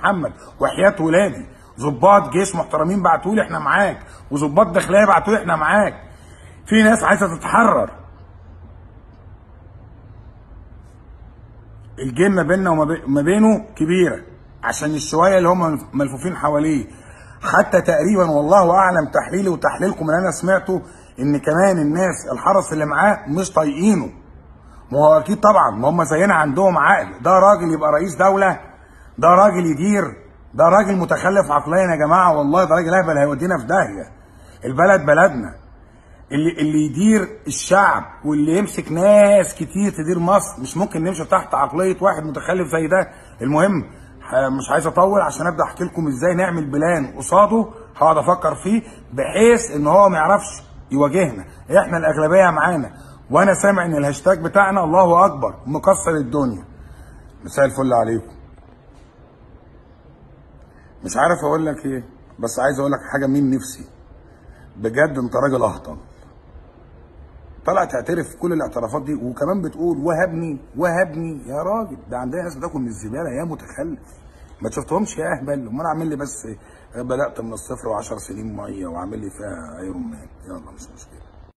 محمد وحياه ولادي ضباط جيش محترمين بعتوا لي احنا معاك وضباط داخليه بعتوا لي احنا معاك في ناس عايزه تتحرر الجيم ما بيننا وما بي- ما بينه كبيره عشان الشويه اللي هم ملفوفين حواليه حتى تقريبا والله اعلم تحليلي وتحليلكم اللي انا سمعته ان كمان الناس الحرس اللي معاه مش طايقينه ما هو اكيد طبعا ما هم زينا عندهم عقل ده راجل يبقى رئيس دوله ده راجل يدير ده راجل متخلف عقليا يا جماعه والله ده راجل اهبل هيودينا في داهيه البلد بلدنا اللي اللي يدير الشعب واللي يمسك ناس كتير تدير مصر مش ممكن نمشي تحت عقليه واحد متخلف زي ده المهم ح- مش عايز اطول عشان ابدا احكي لكم ازاي نعمل بلان قصاده هقعد افكر فيه بحيث ان هو ما يعرفش يواجهنا احنا الاغلبيه معانا وانا سامع ان الهاشتاج بتاعنا الله اكبر مكسر الدنيا مساء الفل عليكم مش عارف اقول لك ايه بس عايز اقول لك حاجه من نفسي بجد انت راجل اهطل طلع تعترف كل الاعترافات دي وكمان بتقول وهبني وهبني يا راجل ده عندنا ناس بتاكل من الزباله يا متخلف ما شفتهمش يا اهبل امال عامل لي بس بدات من الصفر و10 سنين ميه وعامل لي فيها ايرون مان يلا مش مشكله